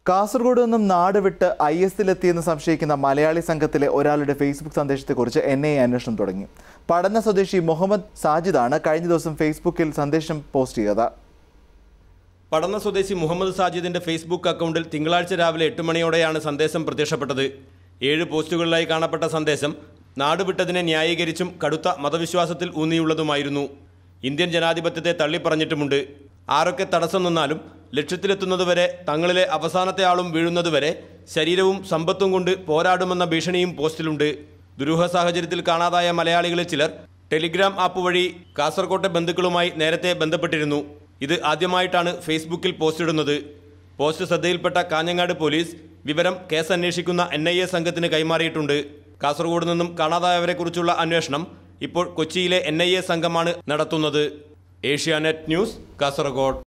കാസർഗോഡ് നിന്നും നാട് വിട്ട് ഐ എസിലെത്തിയെന്ന് സംശയിക്കുന്ന മലയാളി സംഘത്തിലെ ഒരാളുടെ ഫേസ്ബുക്ക് സന്ദേശത്തെക്കുറിച്ച് എൻ ഐ എ അന്വേഷണം തുടങ്ങി പഠന സ്വദേശി മുഹമ്മദ് സാജിദാണ് കഴിഞ്ഞ ദിവസം ഫേസ്ബുക്കിൽ സന്ദേശം പോസ്റ്റ് ചെയ്തത് പടന്ന സ്വദേശി മുഹമ്മദ് സാജിദിന്റെ ഫേസ്ബുക്ക് അക്കൗണ്ടിൽ തിങ്കളാഴ്ച രാവിലെ എട്ട് മണിയോടെയാണ് സന്ദേശം പ്രത്യക്ഷപ്പെട്ടത് ഏഴ് പോസ്റ്റുകളിലായി കാണപ്പെട്ട സന്ദേശം നാടുവിട്ടതിനെ ന്യായീകരിച്ചും കടുത്ത മതവിശ്വാസത്തിൽ ഊന്നിയുള്ളതുമായിരുന്നു ഇന്ത്യൻ ജനാധിപത്യത്തെ തള്ളിപ്പറഞ്ഞിട്ടുമുണ്ട് ആരൊക്കെ തടസ്സം നിന്നാലും ലക്ഷ്യത്തിലെത്തുന്നതുവരെ തങ്ങളിലെ അവസാനത്തെ ആളും വീഴുന്നതുവരെ ശരീരവും സമ്പത്തും കൊണ്ട് പോരാടുമെന്ന ഭീഷണിയും പോസ്റ്റിലുണ്ട് ദുരൂഹ സാഹചര്യത്തിൽ കാണാതായ മലയാളികളിൽ ചിലർ ടെലിഗ്രാം ആപ്പ് വഴി കാസർകോട്ടെ ബന്ധുക്കളുമായി നേരത്തെ ബന്ധപ്പെട്ടിരുന്നു ഇത് ആദ്യമായിട്ടാണ് ഫേസ്ബുക്കിൽ പോസ്റ്റിടുന്നത് പോസ്റ്റ് ശ്രദ്ധയിൽപ്പെട്ട കാഞ്ഞങ്ങാട് പോലീസ് വിവരം കേസ് അന്വേഷിക്കുന്ന എൻ ഐ എ സംഘത്തിന് കൈമാറിയിട്ടുണ്ട് കാസർഗോഡ് നിന്നും കാണാതായവരെക്കുറിച്ചുള്ള അന്വേഷണം ഇപ്പോൾ കൊച്ചിയിലെ എൻ ഐ എ സംഘമാണ് നടത്തുന്നത് ഏഷ്യാനെറ്റ് ന്യൂസ് കാസർഗോഡ്